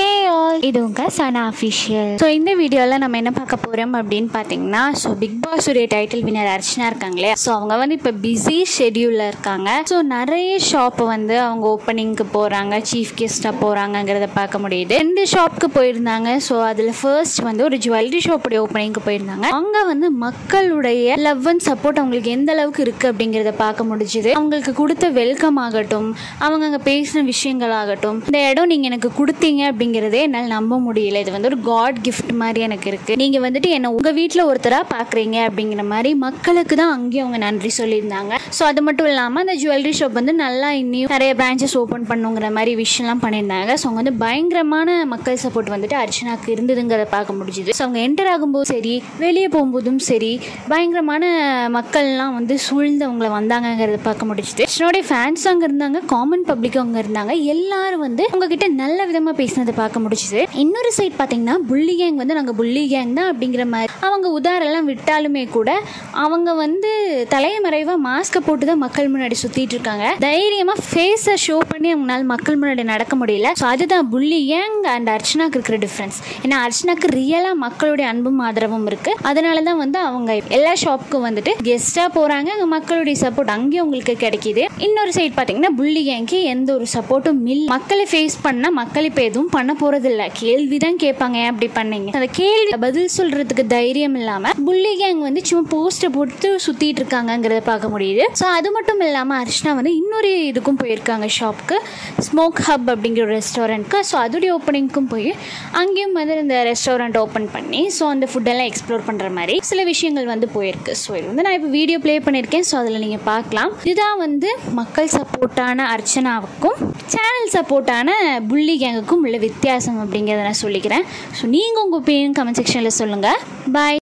hey all இது உங்கள் சனா official so இந்த வீடியோவில் நம்ம என்ன பார்க்க போகிறோம் அப்படின்னு பார்த்தீங்கன்னா ஸோ பிக் பாஸ் உடைய டைட்டில் வினர் அர்ச்சனா இருக்காங்களே ஸோ அவங்க வந்து இப்போ பிஸி ஷெடியூலில் இருக்காங்க ஸோ நிறைய ஷாப்பை வந்து அவங்க ஓப்பனிங்க்கு போகிறாங்க சீஃப் கெஸ்ட்டாக போகிறாங்கங்கிறத பார்க்க முடியுது ரெண்டு ஷாப்புக்கு போயிருந்தாங்க ஸோ அதில் ஃபர்ஸ்ட் வந்து ஒரு ஜுவல்லரி ஷாப்புடைய ஓப்பனிங்க்கு போயிருந்தாங்க அங்கே வந்து மக்களுடைய லவ் அண்ட் சப்போர்ட் அவங்களுக்கு எந்த அளவுக்கு இருக்குது அப்படிங்கிறத பார்க்க முடிஞ்சுது அவங்களுக்கு கொடுத்த வெல்கம் ஆகட்டும் அவங்க அங்கே பேசின விஷயங்கள் ஆகட்டும் இந்த இடம் நீங்கள் எனக்கு கொடுத்தீங்க அப்படிங்கிறதே என்னால் நம்ப முடியல இது வந்து ஒரு காட் கிஃப்ட் மாதிரி எனக்கு இருக்குது நீங்கள் வந்துட்டு என்னை உங்கள் வீட்டில் ஒருத்தராக பார்க்குறீங்க அப்படிங்கிற மாதிரி மக்களுக்கு தான் அங்கேயும் அவங்க நன்றி சொல்லியிருந்தாங்க ஸோ அது மட்டும் இல்லாமல் அந்த ஜுவல்லரி ஷாப் வந்து நல்லா இன்னும் நிறைய பிரான்ச்சஸ் ஓப்பன் பண்ணுங்கிற மாதிரி விஷயம்லாம் பண்ணியிருந்தாங்க ஸோ அவங்க வந்து பயங்கரமான மக்கள் சப்போர்ட் வந்துட்டு அர்ச்சனாக்கு இருந்ததுங்கிறத பார்க்க முடிஞ்சுது ஸோ அவங்க என்டர் ஆகும்போது சரி வெளியே போகும்போதும் சரி பயங்கரமான மக்கள்லாம் வந்து சூழ்ந்து அவங்கள வந்தாங்கங்கிறத பார்க்க முடிஞ்சுது அர்ச்சனோடைய ஃபேன்ஸ் அங்கே இருந்தாங்க காமன் பப்ளிக் அங்கே இருந்தாங்க எல்லாரும் வந்து உங்ககிட்ட நல்ல விதமாக பேசினதை பார்க்க முடிஞ்சுது இன்னொரு சைட் பார்த்தீங்கன்னா புள்ளி கேங் வந்து நாங்கள் புள்ளி கேங் தான் அப்படிங்கிற மாதிரி அவங்க உதாரெல்லாம் விட்டாலுமே கூட அவங்க வந்து தலைமறைவாக மாஸ்க்கை போட்டு தான் மக்கள் முன்னாடி சுற்றிட்டு இருக்காங்க தைரியமாக ஃபேஸை ஷோ பண்ணி அவங்களால மக்கள் முன்னாடி நடக்க முடியல ஸோ அதுதான் புள்ளி கேங் அண்ட் அர்ச்சனாக்கு இருக்கிற டிஃப்ரென்ஸ் ஏன்னா அர்ச்சனாக்கு ரியலாக மக்களுடைய அன்பும் ஆதரவும் இருக்குது அதனால தான் வந்து அவங்க எல்லா ஷாப்புக்கும் வந்துட்டு கெஸ்ட்டாக போகிறாங்க அங்கே மக்களுடைய சப்போர்ட் அங்கேயும் உங்களுக்கு கிடைக்கிது இன்னொரு சைட் பார்த்தீங்கன்னா புள்ளி கேங்க்கு எந்த ஒரு சப்போர்ட்டும் இல்லை மக்களை ஃபேஸ் பண்ணால் மக்கள் இப்போ எதுவும் பண்ண போகிறது இல்லை கேள்வி தான் கேட்பாங்க ஏன் அப்படி பண்ணீங்க அந்த கேள்வி பதில் சொல்கிறதுக்கு தைரியம் இல்லாமல் புள்ளி கேங் வந்து சும்மா போஸ்ட்டை போட்டு சுற்றிட்டு இருக்காங்கங்கிறத பார்க்க முடியுது ஸோ அது மட்டும் இல்லாமல் அர்ச்சனா வந்து இன்னொரு இதுக்கும் போயிருக்காங்க ஷாப்புக்கு ஸ்மோக் ஹப் அப்படிங்கிற ஒரு ரெஸ்டாரண்ட்க்கு ஸோ அதோடைய ஓப்பனிங்க்கும் போய் அங்கேயும் வந்து இந்த ரெஸ்டாரண்ட் ஓப்பன் பண்ணி ஸோ அந்த ஃபுட்டெல்லாம் எக்ஸ்ப்ளோர் பண்ணுற மாதிரி சில விஷயங்கள் வந்து போயிருக்கு ஸோ இது வந்து நான் இப்போ வீடியோ ப்ளே பண்ணியிருக்கேன் ஸோ அதில் நீங்கள் பார்க்கலாம் இதுதான் வந்து மக்கள் சப்போர்ட்டான அர்ச்சனாவுக்கும் சேனல் சப்போர்ட்டான புள்ளி கேங்குக்கும் உள்ள வித்தியாசம் அப்படிங்கிறத நான் சொல்லிக்கிறேன் ஸோ நீங்கள் உங்கள் ஒப்பீனியன் கமெண்ட் செக்ஷனில் சொல்லுங்கள் பாய்